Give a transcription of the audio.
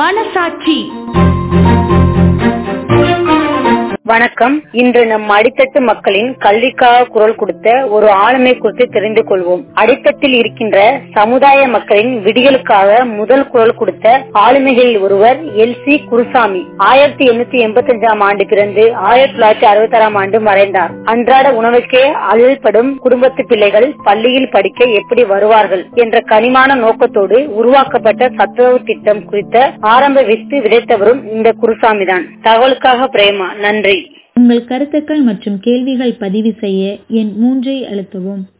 மனசாட்சி வணக்கம் இன்று நம் அடித்தட்டு மக்களின் கல்விக்காக குரல் கொடுத்த ஒரு ஆளுமை குறித்து தெரிந்து கொள்வோம் அடித்தட்டில் இருக்கின்ற சமுதாய மக்களின் விடியலுக்காக முதல் குரல் கொடுத்த ஆளுமைகளில் ஒருவர் எல் சி குருசாமி ஆயிரத்தி எண்ணூத்தி எண்பத்தி அஞ்சாம் ஆண்டு பிறந்து ஆயிரத்தி தொள்ளாயிரத்தி அறுபத்தி ஆறாம் ஆண்டு மறைந்தார் அன்றாட உணவுக்கே அழுப்படும் குடும்பத்து பிள்ளைகள் பள்ளியில் படிக்க எப்படி வருவார்கள் என்ற கனிமான நோக்கத்தோடு உருவாக்கப்பட்ட சத்துணவு திட்டம் குறித்த ஆரம்ப வித்து விதைத்தவரும் இந்த குருசாமிதான் தகவலுக்காக பிரேமா நன்றி உங்கள் கருத்துக்கள் மற்றும் கேள்விகள் பதிவு செய்ய எண் மூன்றை அழுத்தவும்